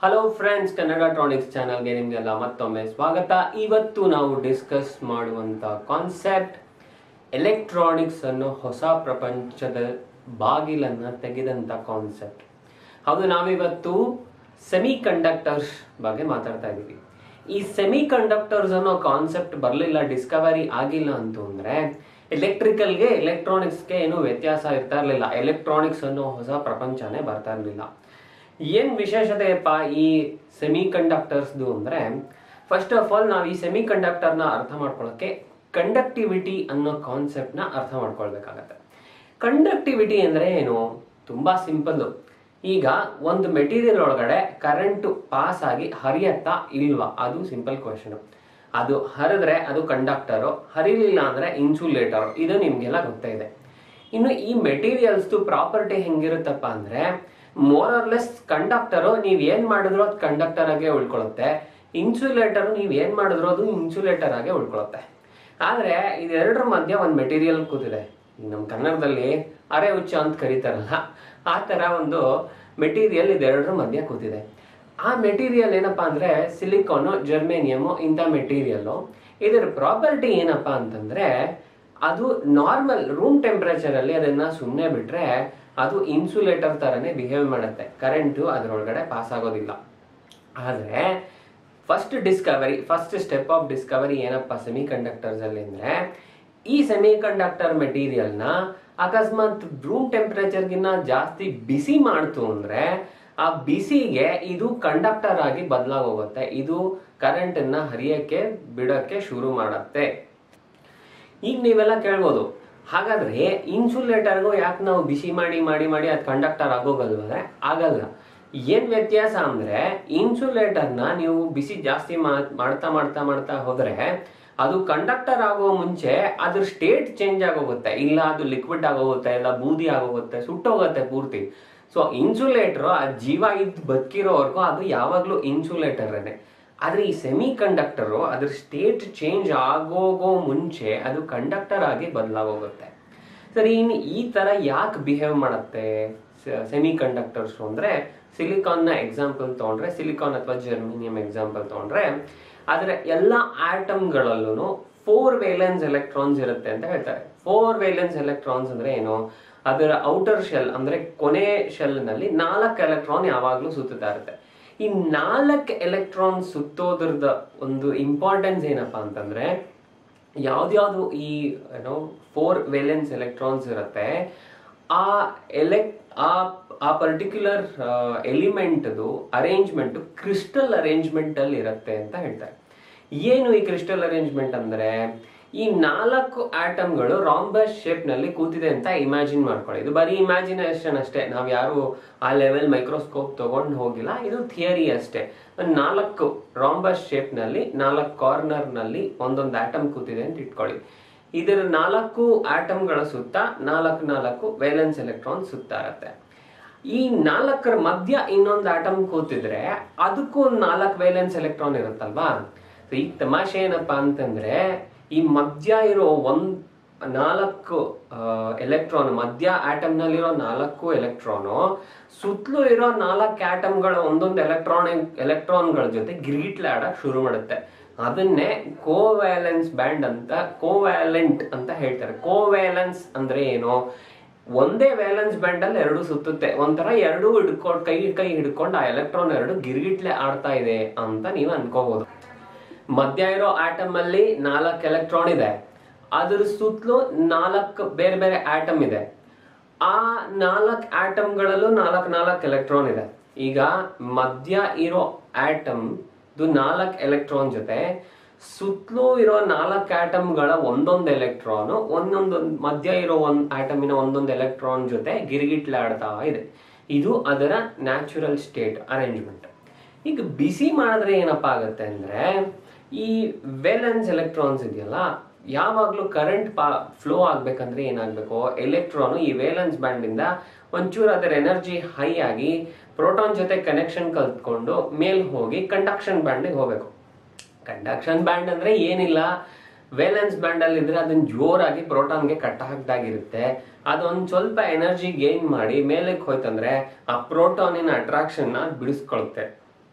hello friends Kannada ಟ್ರಾನಿಕ್ಸ್ ಚಾನಲ್ಗೆ ನಿಮಗೆಲ್ಲ ಮತ್ತೊಮ್ಮೆ ಸ್ವಾಗತ ಇವತ್ತು ನಾವು ಡಿಸ್ಕಸ್ ಮಾಡುವಂತ ಕಾನ್ಸೆಪ್ಟ್ ಎಲೆಕ್ಟ್ರಾನಿಕ್ಸ್ ಅನ್ನೋ ಹೊಸ ಪ್ರಪಂಚದ ಬಾಗಿಲನ್ನ ತೆಗೆದಂತ ಕಾನ್ಸೆಪ್ಟ್ ಹೌದು ನಾವಿವತ್ತು ಸೆಮಿ ಕಂಡಕ್ಟರ್ಸ್ ಬಗ್ಗೆ ಮಾತಾಡ್ತಾ ಇದ್ದೀವಿ ಈ ಸೆಮಿ ಕಂಡಕ್ಟರ್ಸ್ ಅನ್ನೋ ಕಾನ್ಸೆಪ್ಟ್ ಬರಲಿಲ್ಲ ಡಿಸ್ಕವರಿ ಆಗಿಲ್ಲ ಅಂತ ಅಂದ್ರೆ ಎಲೆಕ್ಟ್ರಿಕಲ್ಗೆ ಎಲೆಕ್ಟ್ರಾನಿಕ್ಸ್ಗೆ ಏನು ವ್ಯತ್ಯಾಸ ಇರ್ತಾ ಇರಲಿಲ್ಲ ಎಲೆಕ್ಟ್ರಾನಿಕ್ಸ್ ಅನ್ನೋ ಹೊಸ ಪ್ರಪಂಚನೇ ಬರ್ತಾ ಇರಲಿಲ್ಲ ಏನ್ ವಿಶೇಷತೆಯಪ್ಪ ಈ ಸೆಮಿ ಕಂಡಕ್ಟರ್ಸ್ದು ಅಂದ್ರೆ ಫಸ್ಟ್ ಆಫ್ ಆಲ್ ನಾವು ಈ ಸೆಮಿ ಕಂಡಕ್ಟರ್ನ ಅರ್ಥ ಮಾಡ್ಕೊಳ್ಳೋಕೆ ಕಂಡಕ್ಟಿವಿಟಿ ಅನ್ನೋ ಕಾನ್ಸೆಪ್ಟ್ನ ಅರ್ಥ ಮಾಡ್ಕೊಳ್ಬೇಕಾಗತ್ತೆ ಕಂಡಕ್ಟಿವಿಟಿ ಅಂದ್ರೆ ಏನು ತುಂಬಾ ಸಿಂಪಲ್ ಈಗ ಒಂದು ಮೆಟೀರಿಯಲ್ ಒಳಗಡೆ ಕರೆಂಟ್ ಪಾಸ್ ಆಗಿ ಹರಿಯತ್ತಾ ಇಲ್ವಾ ಅದು ಸಿಂಪಲ್ ಕ್ವೆಶನ್ ಅದು ಹರಿದ್ರೆ ಅದು ಕಂಡಕ್ಟರು ಹರಿಲಿಲ್ಲ ಅಂದ್ರೆ ಇನ್ಸುಲೇಟರ್ ಇದು ನಿಮ್ಗೆಲ್ಲ ಗೊತ್ತೇ ಇದೆ ಇನ್ನು ಈ ಮೆಟೀರಿಯಲ್ಸ್ದು ಪ್ರಾಪರ್ಟಿ ಹೆಂಗಿರುತ್ತಪ್ಪ ಅಂದ್ರೆ ಮೋರ್ ಆರ್ ಲೆಸ್ ಕಂಡಕ್ಟರು ನೀವ್ ಏನ್ ಮಾಡಿದ್ರು ಅದು ಕಂಡಕ್ಟರ್ ಆಗೇ ಉಳ್ಕೊಳ್ಳುತ್ತೆ ಇನ್ಸುಲೇಟರ್ ನೀವ್ ಏನ್ ಮಾಡಿದ್ರು ಅದು ಇನ್ಸುಲೇಟರ್ ಆಗೇ ಉಳ್ಕೊಳ್ಳುತ್ತೆ ಆದ್ರೆ ಇದೆರಡರ ಮಧ್ಯೆ ಒಂದು ಮೆಟೀರಿಯಲ್ ಕೂತಿದೆ ಈಗ ನಮ್ಮ ಕನ್ನಡದಲ್ಲಿ ಅರೆ ಉಚ್ಚ ಅಂತ ಕರೀತಾರಲ್ಲ ಆ ತರ ಒಂದು ಮೆಟೀರಿಯಲ್ ಇದೆರಡರ ಮಧ್ಯೆ ಕೂತಿದೆ ಆ ಮೆಟೀರಿಯಲ್ ಏನಪ್ಪಾ ಅಂದ್ರೆ ಸಿಲಿಕಾನು ಜರ್ಮೇನಿಯಮು ಇಂಥ ಮೆಟೀರಿಯಲ್ ಇದರ ಪ್ರಾಪರ್ಟಿ ಏನಪ್ಪಾ ಅಂತಂದ್ರೆ ಅದು ನಾರ್ಮಲ್ ರೂಮ್ ಟೆಂಪರೇಚರ್ ಅಲ್ಲಿ ಅದನ್ನ ಸುಮ್ಮನೆ ಬಿಟ್ರೆ ಅದು ಇನ್ಸುಲೇಟರ್ ತರನೇ ಬಿಹೇವ್ ಮಾಡುತ್ತೆ ಕರೆಂಟು ಅದರೊಳಗಡೆ ಪಾಸ್ ಆಗೋದಿಲ್ಲ ಆದ್ರೆ first discovery first step of discovery ಏನಪ್ಪ ಸೆಮಿ ಕಂಡಕ್ಟರ್ಸ್ ಅಲ್ಲಿ ಅಂದ್ರೆ ಈ ಸೆಮಿ ಕಂಡಕ್ಟರ್ ಮೆಟೀರಿಯಲ್ನ ಅಕಸ್ಮಾತ್ ರೂಮ್ ಟೆಂಪರೇಚರ್ಗಿನ್ನ ಜಾಸ್ತಿ ಬಿಸಿ ಮಾಡ್ತು ಅಂದ್ರೆ ಆ ಬಿಸಿಗೆ ಇದು ಕಂಡಕ್ಟರ್ ಆಗಿ ಬದಲಾಗೋಗುತ್ತೆ ಇದು ಕರೆಂಟ್ ಅನ್ನ ಹರಿಯಕ್ಕೆ ಬಿಡಕ್ಕೆ ಶುರು ಮಾಡತ್ತೆ ಈಗ ನೀವೆಲ್ಲ ಕೇಳ್ಬೋದು ಹಾಗಾದ್ರೆ ಇನ್ಸುಲೇಟರ್ಗೂ ಯಾಕೆ ನಾವು ಬಿಸಿ ಮಾಡಿ ಮಾಡಿ ಮಾಡಿ ಅದು ಕಂಡಕ್ಟರ್ ಆಗೋಗಲ್ವೇ ಆಗಲ್ಲ ಏನ್ ವ್ಯತ್ಯಾಸ ಅಂದ್ರೆ ಇನ್ಸುಲೇಟರ್ನ ನೀವು ಬಿಸಿ ಜಾಸ್ತಿ ಮಾ- ಮಾಡ್ತಾ ಮಾಡ್ತಾ ಮಾಡ್ತಾ ಹೋದ್ರೆ ಅದು ಕಂಡಕ್ಟರ್ ಆಗೋ ಮುಂಚೆ ಅದ್ರ ಸ್ಟೇಟ್ ಚೇಂಜ್ ಆಗೋಗುತ್ತೆ ಇಲ್ಲ ಅದು ಲಿಕ್ವಿಡ್ ಆಗೋಗುತ್ತೆ ಇಲ್ಲ ಬೂದಿ ಆಗೋಗುತ್ತೆ ಸುಟ್ಟೋಗುತ್ತೆ ಪೂರ್ತಿ ಸೊ ಇನ್ಸುಲೇಟರ್ ಆ ಜೀವ ಇದ್ದು ಬದುಕಿರೋವರೆಗೂ ಅದು ಯಾವಾಗ್ಲೂ ಇನ್ಸುಲೇಟರ್ನೇ ಆದ್ರೆ ಈ ಸೆಮಿ ಕಂಡಕ್ಟರು ಅದ್ರ ಸ್ಟೇಟ್ ಚೇಂಜ್ ಆಗೋಗೋ ಮುಂಚೆ ಅದು ಕಂಡಕ್ಟರ್ ಆಗಿ ಬದಲಾಗೋಗುತ್ತೆ ಸರಿ ಇನ್ನು ಈ ತರ ಯಾಕೆ ಬಿಹೇವ್ ಮಾಡುತ್ತೆ ಸೆಮಿ ಕಂಡಕ್ಟರ್ಸ್ ಅಂದ್ರೆ ಸಿಲಿಕಾನ್ ನ ಎಕ್ಸಾಂಪಲ್ ತಗೊಂಡ್ರೆ ಸಿಲಿಕಾನ್ ಅಥವಾ ಜರ್ಮೇನಿಯಂ ಎಕ್ಸಾಂಪಲ್ ತಗೊಂಡ್ರೆ ಅದರ ಎಲ್ಲ ಆಟಮ್ಗಳಲ್ಲೂ ಫೋರ್ ವೇಲೆನ್ಸ್ ಎಲೆಕ್ಟ್ರಾನ್ಸ್ ಇರುತ್ತೆ ಅಂತ ಹೇಳ್ತಾರೆ ಫೋರ್ ವೇಲೆನ್ಸ್ ಎಲೆಕ್ಟ್ರಾನ್ಸ್ ಅಂದ್ರೆ ಏನು ಅದರ ಔಟರ್ ಶೆಲ್ ಅಂದ್ರೆ ಕೊನೆ ಶೆಲ್ ನಲ್ಲಿ ನಾಲ್ಕು ಎಲೆಕ್ಟ್ರಾನ್ ಯಾವಾಗ್ಲೂ ಸುತ್ತುತ್ತಾ ಇರುತ್ತೆ ಈ ನಾಲ್ಕು ಎಲೆಕ್ಟ್ರಾನ್ ಸುತ್ತೋದ್ರದ ಒಂದು ಇಂಪಾರ್ಟೆನ್ಸ್ ಏನಪ್ಪಾ ಅಂತಂದ್ರೆ ಯಾವ್ದ್ಯಾವ್ದು ಈ ಏನೋ ಫೋರ್ ವೇಲೆನ್ಸ್ ಎಲೆಕ್ಟ್ರಾನ್ಸ್ ಇರುತ್ತೆ ಆ ಎಲೆಕ್ ಆ ಆ ಪರ್ಟಿಕ್ಯುಲರ್ ಎಲಿಮೆಂಟ್ದು ಅರೇಂಜ್ಮೆಂಟ್ ಕ್ರಿಸ್ಟಲ್ ಅರೇಂಜ್ಮೆಂಟ್ ಅಲ್ಲಿ ಇರುತ್ತೆ ಅಂತ ಹೇಳ್ತಾರೆ ಏನು ಈ ಕ್ರಿಸ್ಟಲ್ ಅರೇಂಜ್ಮೆಂಟ್ ಅಂದ್ರೆ ಈ ನಾಲ್ಕು ಆಟಮ್ಗಳು ರಾಂಬಸ್ ಶೇಪ್ ನಲ್ಲಿ ಕೂತಿದೆ ಅಂತ ಇಮ್ಯಾಜಿನ್ ಮಾಡ್ಕೊಳ್ಳಿ ಇದು ಬರೀ ಇಮ್ಯಾಜಿನೇಷನ್ ಅಷ್ಟೇ ನಾವ್ ಯಾರು ಆ ಲೆವೆಲ್ ಮೈಕ್ರೋಸ್ಕೋಪ್ ತಗೊಂಡು ಹೋಗಿಲ್ಲ ಇದು ಥಿಯರಿ ಅಷ್ಟೇ ಒಂದ್ ನಾಲ್ಕು ರಾಂಬಸ್ ಶೇಪ್ ನಲ್ಲಿ ನಾಲ್ಕು ಕಾರ್ನರ್ ನಲ್ಲಿ ಒಂದೊಂದು ಆಟಮ್ ಕೂತಿದೆ ಅಂತ ಇಟ್ಕೊಳ್ಳಿ ಇದರ ನಾಲ್ಕು ಆಟಮ್ಗಳ ಸುತ್ತ ನಾಲ್ಕು ನಾಲ್ಕು ವೇಲೆನ್ಸ್ ಎಲೆಕ್ಟ್ರಾನ್ ಸುತ್ತ ಇರುತ್ತೆ ಈ ನಾಲ್ಕರ ಮಧ್ಯ ಇನ್ನೊಂದು ಆಟಮ್ ಕೂತಿದ್ರೆ ಅದಕ್ಕೂ ಒಂದು ನಾಲ್ಕು ವೇಲೆನ್ಸ್ ಎಲೆಕ್ಟ್ರಾನ್ ಇರುತ್ತಲ್ವಾ So, ಈ ತಮಾಷೆ ಏನಪ್ಪಾ ಅಂತಂದ್ರೆ ಈ ಮಧ್ಯ ಇರೋ ಒಂದ್ ನಾಲ್ಕು ಎಲೆಕ್ಟ್ರಾನ್ ಮಧ್ಯ ಆಟಮ್ ನಲ್ಲಿರೋ ನಾಲ್ಕು ಎಲೆಕ್ಟ್ರಾನು ಸುತ್ತಲೂ ಇರೋ ನಾಲ್ಕು ಆಟಮ್ಗಳ ಒಂದೊಂದು ಎಲೆಕ್ಟ್ರಾನ್ ಎಲೆಕ್ಟ್ರಾನ್ಗಳ ಜೊತೆ ಗಿರ್ಗಿಟ್ಲೆ ಆಡಕ್ ಶುರು ಮಾಡುತ್ತೆ ಅದನ್ನೇ ಕೋವ್ಯಾಲೆನ್ಸ್ ಬ್ಯಾಂಡ್ ಅಂತ ಕೋವ್ಯಾಲೆಂಟ್ ಅಂತ ಹೇಳ್ತಾರೆ ಕೋವ್ಯಾಲೆನ್ಸ್ ಅಂದ್ರೆ ಏನು ಒಂದೇ ವ್ಯಾಲೆನ್ಸ್ ಬ್ಯಾಂಡ್ ಅಲ್ಲಿ ಎರಡು ಸುತ್ತುತ್ತೆ ಒಂಥರ ಎರಡು ಹಿಡ್ಕೊಂಡು ಕೈ ಕೈ ಹಿಡ್ಕೊಂಡು ಆ ಎಲೆಕ್ಟ್ರಾನ್ ಎರಡು ಗಿರ್ಗಿಟ್ಲೆ ಆಡ್ತಾ ಇದೆ ಅಂತ ನೀವು ಅನ್ಕೋಬಹುದು ಮಧ್ಯ ಇರೋ ಆಟಮ್ ಅಲ್ಲಿ ನಾಲ್ಕು ಎಲೆಕ್ಟ್ರಾನ್ ಇದೆ ಅದ್ರ ಸುತ್ತಲೂ ನಾಲ್ಕು ಬೇರೆ ಬೇರೆ ಆಟಮ್ ಇದೆ ಆ ನಾಲ್ಕು ಆಟಮ್ಗಳಲ್ಲೂ ನಾಲ್ಕು ನಾಲ್ಕು ಎಲೆಕ್ಟ್ರಾನ್ ಇದೆ ಈಗ ಮಧ್ಯ ಇರೋ ಆಟಮ್ ನಾಲ್ಕು ಎಲೆಕ್ಟ್ರಾನ್ ಜೊತೆ ಸುತ್ತಲೂ ಇರೋ ನಾಲ್ಕು ಆಟಮ್ಗಳ ಒಂದೊಂದು ಎಲೆಕ್ಟ್ರಾನ್ ಒಂದೊಂದು ಮಧ್ಯ ಇರೋ ಒಂದ್ ಆಟಮಿನ ಒಂದೊಂದು ಎಲೆಕ್ಟ್ರಾನ್ ಜೊತೆ ಗಿರಿಗಿಟ್ಲೆ ಆಡ್ತಾ ಇದೆ ಇದು ಅದರ ನ್ಯಾಚುರಲ್ ಸ್ಟೇಟ್ ಅರೇಂಜ್ಮೆಂಟ್ ಈಗ ಬಿಸಿ ಮಾಡಿದ್ರೆ ಏನಪ್ಪಾ ಆಗುತ್ತೆ ಅಂದ್ರೆ ಈ ವೇಲೆನ್ಸ್ ಎಲೆಕ್ಟ್ರಾನ್ಸ್ ಇದೆಯಲ್ಲ ಯಾವಾಗ್ಲೂ ಕರೆಂಟ್ ಪಾ ಫ್ಲೋ ಆಗ್ಬೇಕಂದ್ರೆ ಏನಾಗ್ಬೇಕು ಎಲೆಕ್ಟ್ರಾನ್ ಈ ವೇಲೆನ್ಸ್ ಬ್ಯಾಂಡ್ ಇಂದ ಒಂಚೂರು ಅದರ ಎನರ್ಜಿ ಹೈ ಆಗಿ ಪ್ರೋಟಾನ್ ಜೊತೆ ಕನೆಕ್ಷನ್ ಕಲ್ತ್ಕೊಂಡು ಮೇಲ್ ಹೋಗಿ ಕಂಡಕ್ಷನ್ ಬ್ಯಾಂಡಿಗೆ ಹೋಗ್ಬೇಕು ಕಂಡಕ್ಷನ್ ಬ್ಯಾಂಡ್ ಅಂದ್ರೆ ಏನಿಲ್ಲ ವೇಲೆನ್ಸ್ ಬ್ಯಾಂಡ್ ಅಲ್ಲಿ ಇದ್ರೆ ಅದನ್ನ ಜೋರಾಗಿ ಪ್ರೋಟಾನ್ಗೆ ಕಟ್ಟ ಹಾಕ್ದಾಗಿರುತ್ತೆ ಅದೊಂದ್ ಸ್ವಲ್ಪ ಎನರ್ಜಿ ಗೇನ್ ಮಾಡಿ ಮೇಲಕ್ಕೆ ಹೋಯ್ತಂದ್ರೆ ಆ ಪ್ರೋಟಾನಿನ ಅಟ್ರಾಕ್ಷನ್ ನ ಬಿಡಿಸ್ಕೊಳುತ್ತೆ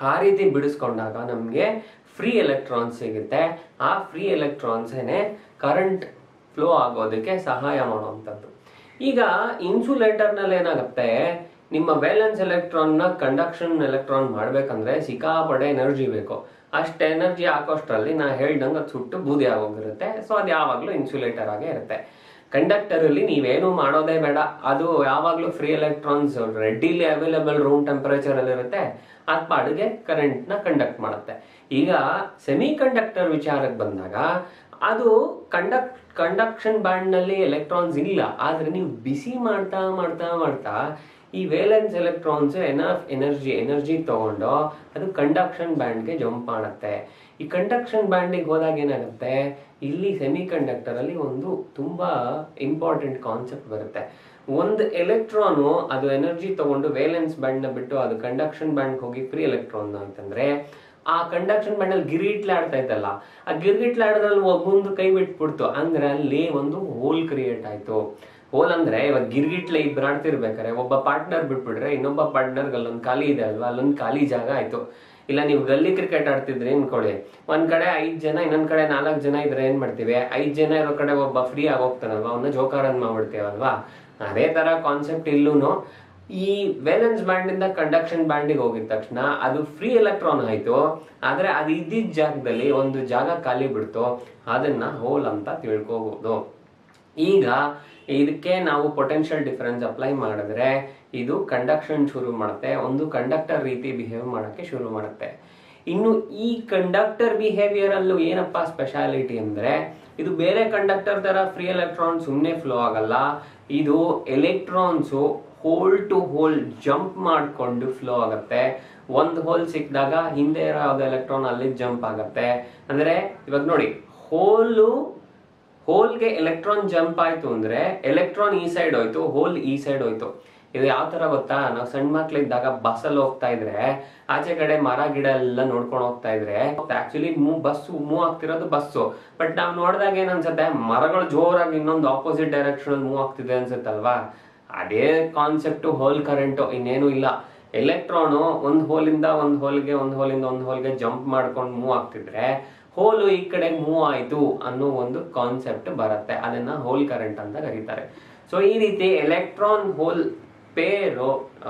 ಆ ರೀತಿ ಬಿಡಿಸ್ಕೊಂಡಾಗ ನಮಗೆ ಫ್ರೀ ಎಲೆಕ್ಟ್ರಾನ್ಸ್ ಸಿಗುತ್ತೆ ಆ ಫ್ರೀ ಎಲೆಕ್ಟ್ರಾನ್ಸೇನೆ ಕರೆಂಟ್ ಫ್ಲೋ ಆಗೋದಕ್ಕೆ ಸಹಾಯ ಮಾಡುವಂಥದ್ದು ಈಗ ಇನ್ಸುಲೇಟರ್ನಲ್ಲಿ ಏನಾಗುತ್ತೆ ನಿಮ್ಮ ವ್ಯಾಲೆನ್ಸ್ ಎಲೆಕ್ಟ್ರಾನ್ನ ಕಂಡಕ್ಷನ್ ಎಲೆಕ್ಟ್ರಾನ್ ಮಾಡ್ಬೇಕಂದ್ರೆ ಸಿಕ್ಕಾಪಡೆ ಎನರ್ಜಿ ಬೇಕು ಅಷ್ಟು ಎನರ್ಜಿ ಹಾಕೋಷ್ಟರಲ್ಲಿ ನಾ ಹೇಳ್ದಂಗೆ ಅದು ಸುಟ್ಟು ಬೂದಿ ಆಗೋಗಿರುತ್ತೆ ಸೊ ಅದು ಯಾವಾಗಲೂ ಇನ್ಸುಲೇಟರ್ ಆಗೇ ಇರುತ್ತೆ ಕಂಡಕ್ಟರ್ ಅಲ್ಲಿ ನೀವೇನು ಮಾಡೋದೇ ಬೇಡ ಅದು ಯಾವಾಗಲೂ free electrons readily available room temperature ಅಲ್ಲಿ ಇರುತ್ತೆ ಅದ್ ಪಾಡಿಗೆ ಕರೆಂಟ್ ನ ಕಂಡಕ್ಟ್ ಮಾಡುತ್ತೆ ಈಗ ಸೆಮಿ ಕಂಡಕ್ಟರ್ ವಿಚಾರಕ್ಕೆ ಬಂದಾಗ ಅದು ಕಂಡಕ್ಟ್ ಕಂಡಕ್ಷನ್ ಬ್ಯಾಂಡ್ ನಲ್ಲಿ ಎಲೆಕ್ಟ್ರಾನ್ಸ್ ಇಲ್ಲ ಆದ್ರೆ ನೀವು ಬಿಸಿ ಮಾಡ್ತಾ ಮಾಡ್ತಾ ಮಾಡ್ತಾ ಈ valence electrons enough energy energy ತಗೊಂಡು ಅದು ಕಂಡಕ್ಷನ್ ಬ್ಯಾಂಡ್ಗೆ ಜಂಪ್ ಮಾಡುತ್ತೆ ಈ ಕಂಡಕ್ಷನ್ ಬ್ಯಾಂಡಿಗೆ ಹೋದಾಗ ಏನಾಗುತ್ತೆ ಇಲ್ಲಿ ಸೆಮಿ ಕಂಡಕ್ಟರ್ ಅಲ್ಲಿ ಒಂದು ತುಂಬಾ ಇಂಪಾರ್ಟೆಂಟ್ ಕಾನ್ಸೆಪ್ಟ್ ಬರುತ್ತೆ ಒಂದು ಎಲೆಕ್ಟ್ರಾನು ಅದು ಎನರ್ಜಿ ತಗೊಂಡು ವೇಲೆನ್ಸ್ ಬ್ಯಾಂಡ್ ನ ಬಿಟ್ಟು ಅದು ಕಂಡಕ್ಷನ್ ಬ್ಯಾಂಡ್ ಹೋಗಿ ಫ್ರೀ ಎಲೆಕ್ಟ್ರಾನ್ ಅಂತಂದ್ರೆ ಆ ಕಂಡಕ್ಷನ್ ಬ್ಯಾಂಡ್ ಅಲ್ಲಿ ಗಿರಿಟ್ಲಾಡ್ತಾ ಇತ್ತಲ್ಲ ಆ ಗಿರ್ಗಿಟ್ಲಾಡೋದ್ರಲ್ಲಿ ಒಬ್ಬೊಂದು ಕೈ ಬಿಟ್ಬಿಡ್ತು ಅಂದ್ರೆ ಅಲ್ಲಿ ಒಂದು ಹೋಲ್ ಕ್ರಿಯೇಟ್ ಆಯ್ತು ಹೋಲ್ ಅಂದ್ರೆ ಇವಾಗ ಗಿರ್ಗಿಟ್ಲೆ ಇಬ್ರು ಆಡ್ತಿರ್ಬೇಕಾರೆ ಒಬ್ಬ ಪಾರ್ಟ್ನರ್ ಬಿಟ್ಬಿಟ್ರೆ ಇನ್ನೊಬ್ಬ ಪಾರ್ಟ್ನರ್ ಅಲ್ಲೊಂದು ಖಾಲಿ ಇದೆ ಅಲ್ವಾ ಅಲ್ಲೊಂದು ಖಾಲಿ ಜಾಗ ಆಯ್ತು ಇಲ್ಲ ನೀವು ಗಲ್ಲಿ ಕ್ರಿಕೆಟ್ ಆಡ್ತಿದ್ರಿ ಅನ್ಕೊಳ್ಳಿ ಒಂದ್ ಕಡೆ ಐದ್ ಜನ ಇನ್ನೊಂದ್ ಕಡೆ ನಾಲ್ಕು ಜನ ಇದ್ರೆ ಏನ್ ಮಾಡ್ತೀವಿ ಐದ್ ಜನ ಇರೋ ಕಡೆ ಒಬ್ಬ ಫ್ರೀ ಆಗಿ ಹೋಗ್ತಾನಲ್ವಾ ಅವನ್ನ ಜೋಕಾರನ್ ಮಾಡ್ಬಿಡ್ತೀವಲ್ವಾ ಅದೇ ತರ ಕಾನ್ಸೆಪ್ಟ್ ಇಲ್ಲೂನು ಈ ವೇಲೆನ್ಸ್ ಬ್ಯಾಂಡ್ ಇಂದ ಕಂಡಕ್ಷನ್ ಬ್ಯಾಂಡಿಗೆ ಹೋಗಿದ ತಕ್ಷಣ ಅದು ಫ್ರೀ ಎಲೆಕ್ಟ್ರಾನ್ ಆಯ್ತು ಆದ್ರೆ ಅದು ಇದ್ದಿದ್ದ ಜಾಗದಲ್ಲಿ ಒಂದು ಜಾಗ ಖಾಲಿ ಬಿಡ್ತು ಅದನ್ನ ಹೋಲ್ ಅಂತ ತಿಳ್ಕೋಬಹುದು ಈಗ ಇದಕ್ಕೆ ನಾವು ಪೊಟೆನ್ಷಿಯಲ್ ಡಿಫರೆನ್ಸ್ ಅಪ್ಲೈ ಮಾಡಿದ್ರೆ ಇದು ಕಂಡಕ್ಷನ್ ಶುರು ಮಾಡುತ್ತೆ ಒಂದು ಕಂಡಕ್ಟರ್ ರೀತಿ ಬಿಹೇವ್ ಮಾಡಕ್ಕೆ ಶುರು ಮಾಡುತ್ತೆ ಇನ್ನು ಈ ಕಂಡಕ್ಟರ್ ಬಿಹೇವಿಯರ್ ಅಲ್ಲೂ ಏನಪ್ಪಾ ಸ್ಪೆಷಾಲಿಟಿ ಅಂದ್ರೆ ಇದು ಬೇರೆ ಕಂಡಕ್ಟರ್ ತರ ಫ್ರೀ ಎಲೆಕ್ಟ್ರಾನ್ ಸುಮ್ಮನೆ ಫ್ಲೋ ಆಗಲ್ಲ ಇದು electrons hole to hole jump ಮಾಡ್ಕೊಂಡು ಫ್ಲೋ ಆಗುತ್ತೆ ಒಂದು ಹೋಲ್ ಸಿಕ್ಕಿದಾಗ ಹಿಂದೆ ಇರೋ ಯಾವ್ದು ಎಲೆಕ್ಟ್ರಾನ್ ಅಲ್ಲಿ ಜಂಪ್ ಆಗುತ್ತೆ ಅಂದ್ರೆ ಇವಾಗ ನೋಡಿ ಹೋಲು ಹೋಲ್ಗೆ ಎಲೆಕ್ಟ್ರಾನ್ ಜಂಪ್ ಆಯ್ತು ಅಂದ್ರೆ ಎಲೆಕ್ಟ್ರಾನ್ ಈ ಸೈಡ್ ಹೋಯ್ತು ಹೋಲ್ ಈ ಸೈಡ್ ಹೋಯ್ತು ಇದು ಯಾವ ತರ ಗೊತ್ತಾ ನಾವು ಸಣ್ಣ ಮಕ್ಳಿದ್ದಾಗ ಬಸ್ಸಲ್ಲಿ ಹೋಗ್ತಾ ಇದ್ರೆ ಆಚೆ ಕಡೆ ಮರ ಗಿಡ ಎಲ್ಲ ನೋಡ್ಕೊಂಡು ಹೋಗ್ತಾ ಇದ್ರೆ ಆಕ್ಚುಲಿ ಮೂವ್ ಬಸ್ಸು ಮೂವ್ ಆಗ್ತಿರೋದು ಬಸ್ಸು ಬಟ್ ನಾವ್ ನೋಡಿದಾಗ ಏನ್ ಅನ್ಸುತ್ತೆ ಮರಗಳು ಜೋರಾಗಿ ಇನ್ನೊಂದು ಆಪೋಸಿಟ್ ಡೈರೆಕ್ಷನ್ ಮೂವ್ ಆಗ್ತಿದೆ ಅನ್ಸುತ್ತಲ್ವಾ ಅದೇ ಕಾನ್ಸೆಪ್ಟ್ ಹೋಲ್ ಕರೆಂಟ್ ಇನ್ನೇನು ಇಲ್ಲ ಎಲೆಕ್ಟ್ರಾನು ಒಂದ್ ಹೋಲಿಂದ ಒಂದ್ ಹೋಲ್ಗೆ ಒಂದ್ ಹೋಲಿಂದ ಒಂದ್ ಹೋಲ್ಗೆ ಜಂಪ್ ಮಾಡ್ಕೊಂಡು ಮೂವ್ ಆಗ್ತಿದ್ರೆ ಹೋಲು ಈ ಕಡೆ ಮೂವ್ ಆಯ್ತು ಅನ್ನೋ ಒಂದು ಕಾನ್ಸೆಪ್ಟ್ ಬರುತ್ತೆ ಅದನ್ನ ಹೋಲ್ ಕರೆಂಟ್ ಅಂತ ಕರೀತಾರೆ ಸೊ ಈ ರೀತಿ ಎಲೆಕ್ಟ್ರಾನ್ ಹೋಲ್ ಪೇರು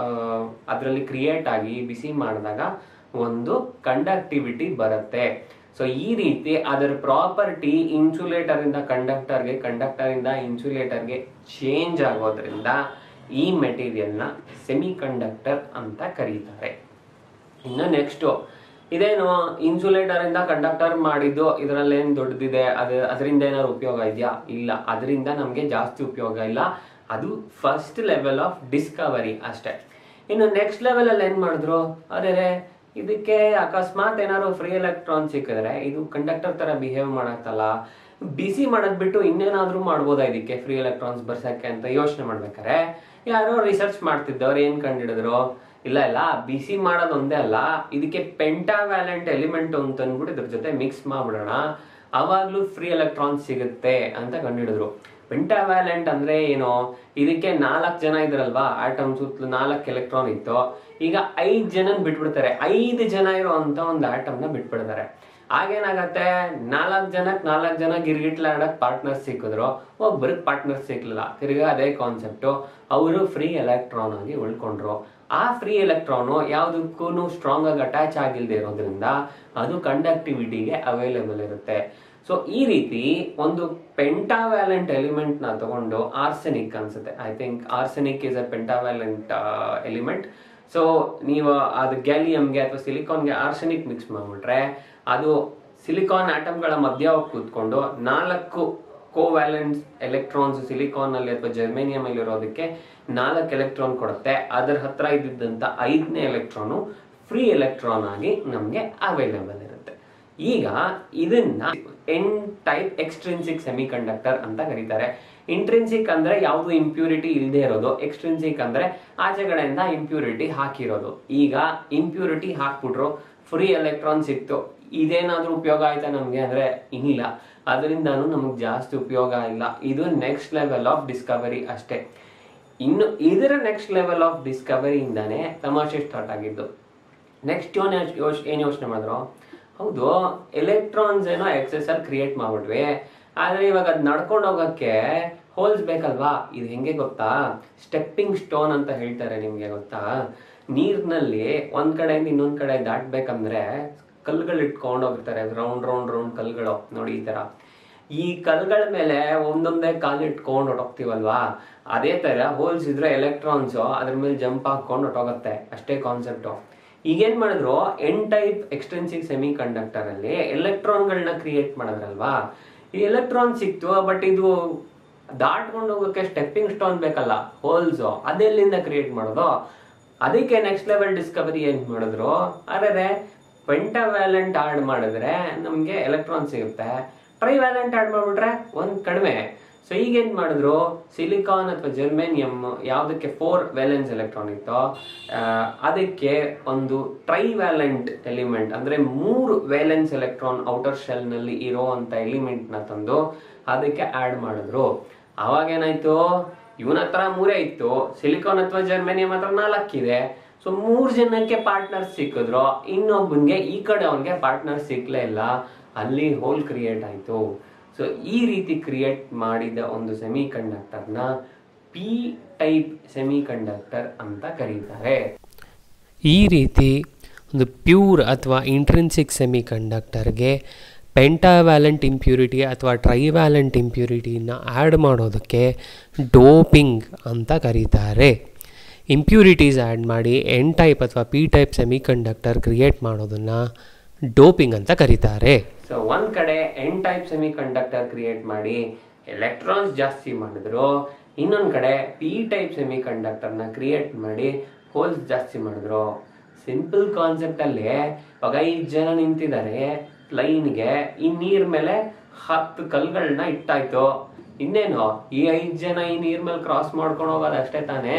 ಅದರಲ್ಲಿ ಕ್ರಿಯೇಟ್ ಆಗಿ ಬಿಸಿ ಮಾಡಿದಾಗ ಒಂದು ಕಂಡಕ್ಟಿವಿಟಿ ಬರುತ್ತೆ ಸೊ ಈ ರೀತಿ ಅದರ ಪ್ರಾಪರ್ಟಿ ಇನ್ಸುಲೇಟರ್ ಇಂದ ಕಂಡಕ್ಟರ್ಗೆ ಕಂಡಕ್ಟರ್ ಇಂದ ಇನ್ಸುಲೇಟರ್ಗೆ ಚೇಂಜ್ ಆಗೋದ್ರಿಂದ ಈ ಮೆಟೀರಿಯಲ್ ನ ಸೆಮಿ ಕಂಡಕ್ಟರ್ ಅಂತ ಕರೀತಾರೆ ಇನ್ನು ನೆಕ್ಸ್ಟ್ ಇದೇನು ಇನ್ಸುಲೇಟರ್ ಇಂದ ಕಂಡಕ್ಟರ್ ಮಾಡಿದ್ದು ಇದರಲ್ಲಿ ಏನ್ ದೊಡ್ಡದಿದೆ ಅದು ಅದರಿಂದ ಏನಾದ್ರು ಉಪಯೋಗ ಇದೆಯಾ ಇಲ್ಲ ಅದರಿಂದ ನಮಗೆ ಜಾಸ್ತಿ ಉಪಯೋಗ ಇಲ್ಲ ಅದು ಫಸ್ಟ್ ಲೆವೆಲ್ ಆಫ್ ಡಿಸ್ಕವರಿ ಅಷ್ಟೇ ಇನ್ನು ನೆಕ್ಸ್ಟ್ ಲೆವೆಲ್ ಅಲ್ಲಿ ಏನ್ ಮಾಡಿದ್ರು ಅದೇ ಇದಕ್ಕೆ ಅಕಸ್ಮಾತ್ ಏನಾದ್ರು ಫ್ರೀ ಎಲೆಕ್ಟ್ರಾನ್ ಸಿಕ್ಕಿದ್ರೆ ಇದು ಕಂಡಕ್ಟರ್ ತರ ಬಿಹೇವ್ ಮಾಡತ್ತಲ್ಲ ಬಿಸಿ ಮಾಡೋದ್ ಬಿಟ್ಟು ಇನ್ನೇನಾದ್ರೂ ಮಾಡ್ಬೋದಾ ಇದಕ್ಕೆ ಫ್ರೀ ಎಲೆಕ್ಟ್ರಾನ್ಸ್ ಬರ್ಸಕ್ಕೆ ಅಂತ ಯೋಚನೆ ಮಾಡ್ಬೇಕಾರೆ ಯಾರೋ ರಿಸರ್ಚ್ ಮಾಡ್ತಿದ್ದವ್ರು ಏನ್ ಕಂಡಿಡಿದ್ರು ಇಲ್ಲ ಇಲ್ಲ ಬಿಸಿ ಮಾಡೋದು ಒಂದೇ ಅಲ್ಲ ಇದಕ್ಕೆ ಪೆಂಟಾವ್ಯಾಲೆಂಟ್ ಎಲಿಮೆಂಟ್ ಅಂತ ಅಂದ್ಬಿಟ್ಟು ಇದ್ರ ಜೊತೆ ಮಿಕ್ಸ್ ಮಾಡ್ಬಿಡೋಣ ಅವಾಗ್ಲೂ ಫ್ರೀ ಎಲೆಕ್ಟ್ರಾನ್ ಸಿಗುತ್ತೆ ಅಂತ ಕಂಡಿಡಿದ್ರು ಪೆಂಟಾವ್ಯಾಲೆಂಟ್ ಅಂದ್ರೆ ಏನು ಇದಕ್ಕೆ ನಾಲ್ಕು ಜನ ಇದ್ರಲ್ವಾ ಆಟಮ್ ಸುತ್ತಲೂ ನಾಲ್ಕು ಎಲೆಕ್ಟ್ರಾನ್ ಇತ್ತು ಈಗ ಐದ್ ಜನನ್ ಬಿಟ್ಬಿಡ್ತಾರೆ ಐದು ಜನ ಇರೋ ಅಂತ ಒಂದು ಆಟಮ್ ನ ಬಿಟ್ಬಿಡ್ತಾರೆ ಆಗೇನಾಗತ್ತೆ ನಾಲ್ಕು ಜನಕ್ಕೆ ನಾಲ್ಕು ಜನ ಗಿರ್ಗಿಟ್ಲಾಡಕ್ ಪಾರ್ಟ್ನರ್ ಸಿಕ್ಕಿದ್ರು ಒಬ್ಬರಿಗೆ ಪಾರ್ಟ್ನರ್ ಸಿಕ್ಲಿಲ್ಲ ತಿರ್ಗಾ ಅದೇ ಕಾನ್ಸೆಪ್ಟ್ ಅವರು ಫ್ರೀ ಎಲೆಕ್ಟ್ರಾನ್ ಆಗಿ ಉಳ್ಕೊಂಡ್ರು ಆ ಫ್ರೀ ಎಲೆಕ್ಟ್ರಾನು ಯಾವುದಕ್ಕೂ ಸ್ಟ್ರಾಂಗ್ ಆಗಿ ಅಟ್ಯಾಚ್ ಆಗಿಲ್ದೇ ಇರೋದ್ರಿಂದ ಅದು ಕಂಡಕ್ಟಿವಿಟಿಗೆ ಅವೈಲೇಬಲ್ ಇರುತ್ತೆ ಸೊ ಈ ರೀತಿ ಒಂದು ಪೆಂಟಾವ್ಯಾಲೆಂಟ್ ಎಲಿಮೆಂಟ್ ನ ತಗೊಂಡು ಆರ್ಸೆನಿಕ್ ಅನ್ಸುತ್ತೆ I think arsenic is a pentavalent element so ನೀವು ಅದು ಗ್ಯಾಲಿಯಂಗೆ ಅಥವಾ ಸಿಲಿಕಾನ್ಗೆ ಆರ್ಸೆನಿಕ್ ಮಿಕ್ಸ್ ಮಾಡ್ಬಿಟ್ರೆ ಅದು ಸಿಲಿಕಾನ್ ಆಟಮ್ಗಳ ಮಧ್ಯ ಹೋಗಿ ಕೂತ್ಕೊಂಡು ನಾಲ್ಕು ಕೋವ್ಯಾಲೆನ್ಸ್ ಎಲೆಕ್ಟ್ರಾನ್ಸ್ ಸಿಲಿಕಾನ್ ಅಲ್ಲಿ ಅಥವಾ ಜರ್ಮೇನಿಯಂ ಅಲ್ಲಿ ಇರೋದಕ್ಕೆ ನಾಲ್ಕು ಎಲೆಕ್ಟ್ರಾನ್ ಕೊಡುತ್ತೆ ಅದರ ಹತ್ರ ಇದ್ದಿದ್ದಂತ ಐದನೇ ಎಲೆಕ್ಟ್ರಾನು ಫ್ರೀ ಎಲೆಕ್ಟ್ರಾನ್ ಆಗಿ ನಮಗೆ ಅವೈಲೇಬಲ್ ಇರುತ್ತೆ ಈಗ ಇದನ್ನ N type extrinsic semiconductor ಅಂತ ಕರೀತಾರೆ ಇಂಟ್ರಿನ್ಸಿಕ್ ಅಂದ್ರೆ ಯಾವುದು ಇಂಪ್ಯೂರಿಟಿ ಇಲ್ಲದೆ ಇರೋದು ಎಕ್ಸ್ಟ್ರಿನ್ಸಿಕ್ ಅಂದ್ರೆ ಆಚೆ ಕಡೆಯಿಂದ ಇಂಪ್ಯೂರಿಟಿ ಹಾಕಿರೋದು ಈಗ ಇಂಪ್ಯೂರಿಟಿ ಹಾಕ್ಬಿಟ್ರು ಫ್ರೀ ಎಲೆಕ್ಟ್ರಾನ್ ಸಿಕ್ತು ಇದೇನಾದ್ರೂ ಉಪಯೋಗ ಆಯ್ತಾ ನಮ್ಗೆ ಅಂದ್ರೆ ಇಲ್ಲ ಅದರಿಂದನೂ ನಮಗೆ ಜಾಸ್ತಿ ಉಪಯೋಗ ಇಲ್ಲ ಇದು ನೆಕ್ಸ್ಟ್ ಲೆವೆಲ್ ಆಫ್ ಡಿಸ್ಕವರಿ ಅಷ್ಟೇ ಇನ್ನು ಇದರ ನೆಕ್ಸ್ಟ್ ಲೆವೆಲ್ ಆಫ್ ಡಿಸ್ಕವರಿಯಿಂದಾನೇ ತಮಾಷೆ ಸ್ಟಾರ್ಟ್ ಆಗಿದ್ದು ನೆಕ್ಸ್ಟ್ ಯೋನ್ ಯೋಚ್ ಏನು ಯೋಚನೆ ಮಾಡಿದ್ರು ಹೌದು ಎಲೆಕ್ಟ್ರಾನ್ಸ್ ಏನೋ ಎಕ್ಸೆಸ್ ಅಲ್ಲಿ ಕ್ರಿಯೇಟ್ ಮಾಡ್ಬಿಟ್ವಿ ಆದ್ರೆ ಇವಾಗ ಅದ್ ನಡ್ಕೊಂಡು ಹೋಗಕ್ಕೆ ಹೋಲ್ಸ್ ಬೇಕಲ್ವಾ ಇದು ಹೆಂಗೆ ಗೊತ್ತಾ ಸ್ಟೆಪ್ಪಿಂಗ್ ಸ್ಟೋನ್ ಅಂತ ಹೇಳ್ತಾರೆ ನಿಮ್ಗೆ ಗೊತ್ತಾ ನೀರ್ನಲ್ಲಿ ಒಂದ್ ಕಡೆಯಿಂದ ಇನ್ನೊಂದ್ ಕಡೆ ದಾಟ್ಬೇಕಂದ್ರೆ ಕಲ್ಗಳು ಇಟ್ಕೊಂಡು ಹೋಗಿರ್ತಾರೆ ರೌಂಡ್ ರೌಂಡ್ ರೌಂಡ್ ಕಲ್ಗಳು ನೋಡಿ ಈ ತರ ಈ ಕಲ್ಗಳ ಮೇಲೆ ಒಂದೊಂದೇ ಕಾಲು ಇಟ್ಕೊಂಡು ಹೊಟ್ಟೋಗ್ತೀವಲ್ವಾ ಅದೇ ತರ ಹೋಲ್ಸ್ ಇದ್ರೆ ಎಲೆಕ್ಟ್ರಾನ್ಸ್ ಅದ್ರ ಮೇಲೆ ಜಂಪ್ ಹಾಕೊಂಡು ಹೊಟ್ಟೋಗತ್ತೆ ಅಷ್ಟೇ ಕಾನ್ಸೆಪ್ಟು ಈಗೇನ್ ಮಾಡಿದ್ರು N type extensive semiconductor ಅಲ್ಲಿ ಎಲೆಕ್ಟ್ರಾನ್ಗಳನ್ನ ಕ್ರಿಯೇಟ್ ಮಾಡಿದ್ರಲ್ವಾ ಈ ಎಲೆಕ್ಟ್ರಾನ್ ಸಿಕ್ತು ಬಟ್ ಇದು ದಾಟ್ಕೊಂಡು ಹೋಗೋಕೆ ಸ್ಟೆಪ್ಪಿಂಗ್ ಸ್ಟೋನ್ ಬೇಕಲ್ಲ ಹೋಲ್ಸ್ ಅದೆಲ್ಲಿಂದ ಕ್ರಿಯೇಟ್ ಮಾಡೋದು ಅದಕ್ಕೆ ನೆಕ್ಸ್ಟ್ ಲೆವೆಲ್ ಡಿಸ್ಕವರಿ ಏನ್ ಮಾಡಿದ್ರು ಅರೆ ಪೆಂಟಾವ್ಯಾಲೆಂಟ್ ಆಡ್ ಮಾಡಿದ್ರೆ ನಮ್ಗೆ ಎಲೆಕ್ಟ್ರಾನ್ ಸಿಗುತ್ತೆ ಟ್ರೈವ್ಯಾಲೆಂಟ್ ಆಡ್ ಮಾಡ್ಬಿಟ್ರೆ ಒಂದ್ ಕಡಿಮೆ ಸೊ ಈಗ ಏನ್ ಮಾಡಿದ್ರು ಸಿಲಿಕಾನ್ ಅಥವಾ ಜರ್ಮೇನಿಯಂ ಯಾವ್ದಕ್ಕೆ ಫೋರ್ ವ್ಯಾಲೆನ್ಸ್ ಎಲೆಕ್ಟ್ರಾನ್ ಇತ್ತೋ ಆ, ಅದಕ್ಕೆ ಒಂದು ಟ್ರೈವ್ಯಾಲೆಂಟ್ ಎಲಿಮೆಂಟ್ ಅಂದ್ರೆ ಮೂರು ವ್ಯಾಲೆನ್ಸ್ ಎಲೆಕ್ಟ್ರಾನ್ ಔಟರ್ ಶೆಲ್ ನಲ್ಲಿ ಇರೋ ಅಂತ ಎಲಿಮೆಂಟ್ ನ ತಂದು ಅದಕ್ಕೆ ಆಡ್ ಮಾಡಿದ್ರು ಅವಾಗ ಏನಾಯ್ತು ಇವನ ಹತ್ರ ಮೂರೇ ಇತ್ತು ಸಿಲಿಕಾನ್ ಅಥವಾ ಜರ್ಮೇನಿಯಂ ಹತ್ರ ನಾಲ್ಕಿದೆ ಸೊ ಮೂರ್ ಜನಕ್ಕೆ ಪಾರ್ಟ್ನರ್ ಸಿಕ್ಕಿದ್ರು ಇನ್ನೊಬ್ಬನ್ಗೆ ಈ ಕಡೆ ಅವನ್ಗೆ ಪಾರ್ಟ್ನರ್ ಸಿಕ್ಲೇ ಇಲ್ಲ ಅಲ್ಲಿ ಹೋಲ್ ಕ್ರಿಯೇಟ್ ಆಯ್ತು ಸೊ ಈ ರೀತಿ ಕ್ರಿಯೇಟ್ ಮಾಡಿದ ಒಂದು ಸೆಮಿ ಕಂಡಕ್ಟರ್ನ ಪಿ ಟೈಪ್ ಸೆಮಿ ಕಂಡಕ್ಟರ್ ಅಂತ ಕರೀತಾರೆ ಈ ರೀತಿ ಒಂದು ಪ್ಯೂರ್ ಅಥವಾ ಇಂಟ್ರೆನ್ಸಿಕ್ ಸೆಮಿ ಕಂಡಕ್ಟರ್ಗೆ ಪೆಂಟಾವ್ಯಾಲೆಂಟ್ ಇಂಪ್ಯೂರಿಟಿ ಅಥವಾ ಟ್ರೈವ್ಯಾಲೆಂಟ್ ಇಂಪ್ಯೂರಿಟಿನ ಆ್ಯಡ್ ಮಾಡೋದಕ್ಕೆ ಡೋಪಿಂಗ್ ಅಂತ ಕರೀತಾರೆ ಇಂಪ್ಯೂರಿಟೀಸ್ ಆ್ಯಡ್ ಮಾಡಿ ಎನ್ ಟೈಪ್ ಅಥವಾ P type semiconductor create ಮಾಡೋದನ್ನು ಡೋಪಿಂಗ್ ಅಂತ ಕರೀತಾರೆ ಸೊ ಒಂದ್ ಕಡೆ N type semiconductor create ಮಾಡಿ ಎಲೆಕ್ಟ್ರಾನ್ಸ್ ಜಾಸ್ತಿ ಮಾಡಿದ್ರು ಇನ್ನೊಂದ್ ಕಡೆ ಪಿ ಟೈಪ್ ಸೆಮಿ ಕಂಡಕ್ಟರ್ನ ಕ್ರಿಯೇಟ್ ಮಾಡಿ ಹೋಲ್ಸ್ ಜಾಸ್ತಿ ಮಾಡಿದ್ರು ಸಿಂಪಲ್ ಕಾನ್ಸೆಪ್ಟ್ ಅಲ್ಲಿ ಇವಾಗ ಐದ್ ಜನ ನಿಂತಿದ್ದಾರೆ ಲೈನ್ಗೆ ಈ ನೀರ್ ಮೇಲೆ ಹತ್ತು ಕಲ್ಗಳನ್ನ ಇಟ್ಟಾಯ್ತು ಇನ್ನೇನು ಈ ಐದ್ ಜನ ಈ ನೀರ್ ಮೇಲೆ ಕ್ರಾಸ್ ಮಾಡ್ಕೊಂಡು ಹೋಗೋದು ಅಷ್ಟೇ ತಾನೇ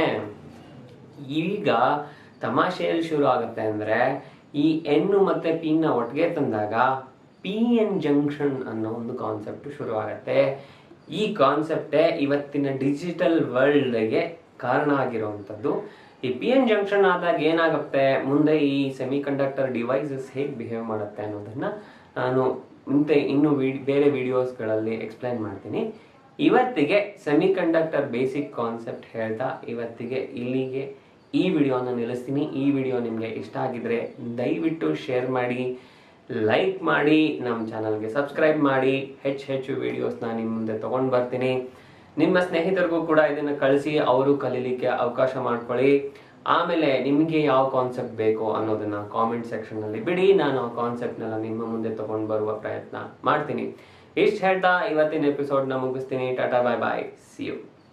ಈಗ ತಮಾಷೆ ಎಲ್ಲಿ ಶುರು ಆಗುತ್ತೆ ಅಂದ್ರೆ ಈ ಎನ್ನು ಮತ್ತೆ ಪಿ ನ ಒಟ್ಟಿಗೆ ತಂದಾಗ ಪಿ ಎನ್ ಜಂಕ್ಷನ್ ಅನ್ನೋ ಒಂದು ಕಾನ್ಸೆಪ್ಟ್ ಶುರು ಆಗುತ್ತೆ ಈ ಕಾನ್ಸೆಪ್ಟೇ ಇವತ್ತಿನ ಡಿಜಿಟಲ್ ವರ್ಲ್ಡ್ಗೆ ಕಾರಣ ಆಗಿರುವಂಥದ್ದು ಈ ಪಿ ಎನ್ ಜಂಕ್ಷನ್ ಆದಾಗ ಏನಾಗುತ್ತೆ ಮುಂದೆ ಈ ಸೆಮಿ ಕಂಡಕ್ಟರ್ ಡಿವೈಸಸ್ ಹೇಗೆ ಬಿಹೇವ್ ಮಾಡುತ್ತೆ ಅನ್ನೋದನ್ನ ನಾನು ಮುಂದೆ ಇನ್ನು ವಿ- ಬೇರೆ ವಿಡಿಯೋಸ್ಗಳಲ್ಲಿ ಎಕ್ಸ್ಪ್ಲೈನ್ ಮಾಡ್ತೀನಿ ಇವತ್ತಿಗೆ ಸೆಮಿ ಕಂಡಕ್ಟರ್ ಬೇಸಿಕ್ ಕಾನ್ಸೆಪ್ಟ್ ಹೇಳ್ತಾ ಇವತ್ತಿಗೆ ಇಲ್ಲಿಗೆ ಈ ವಿಡಿಯೋನ ನಿಲ್ಲಿಸ್ತೀನಿ ಈ ವಿಡಿಯೋ ನಿಮಗೆ ಇಷ್ಟ ಆಗಿದ್ರೆ ದಯವಿಟ್ಟು ಶೇರ್ ಮಾಡಿ ಲೈಕ್ ಮಾಡಿ ನಮ್ಮ ಚಾನಲ್ಗೆ ಸಬ್ಸ್ಕ್ರೈಬ್ ಮಾಡಿ ಹೆಚ್ಚು ಹೆಚ್ಚು ವಿಡಿಯೋಸ್ನ ನಿಮ್ಮ ಮುಂದೆ ತಗೊಂಡು ಬರ್ತೀನಿ ನಿಮ್ಮ ಸ್ನೇಹಿತರಿಗೂ ಕೂಡ ಇದನ್ನು ಕಳಿಸಿ ಅವರು ಕಲೀಲಿಕ್ಕೆ ಅವಕಾಶ ಮಾಡ್ಕೊಳ್ಳಿ ಆಮೇಲೆ ನಿಮಗೆ ಯಾವ ಕಾನ್ಸೆಪ್ಟ್ ಬೇಕು ಅನ್ನೋದನ್ನ ಕಾಮೆಂಟ್ ಸೆಕ್ಷನ್ನಲ್ಲಿ ಬಿಡಿ ನಾನು ಆ ಕಾನ್ಸೆಪ್ಟ್ನೆಲ್ಲ ನಿಮ್ಮ ಮುಂದೆ ತಗೊಂಡು ಬರುವ ಪ್ರಯತ್ನ ಮಾಡ್ತೀನಿ ಇಷ್ಟು ಹೇಳ್ತಾ ಇವತ್ತಿನ ಎಪಿಸೋಡ್ನ ಮುಗಿಸ್ತೀನಿ tata bye bye see you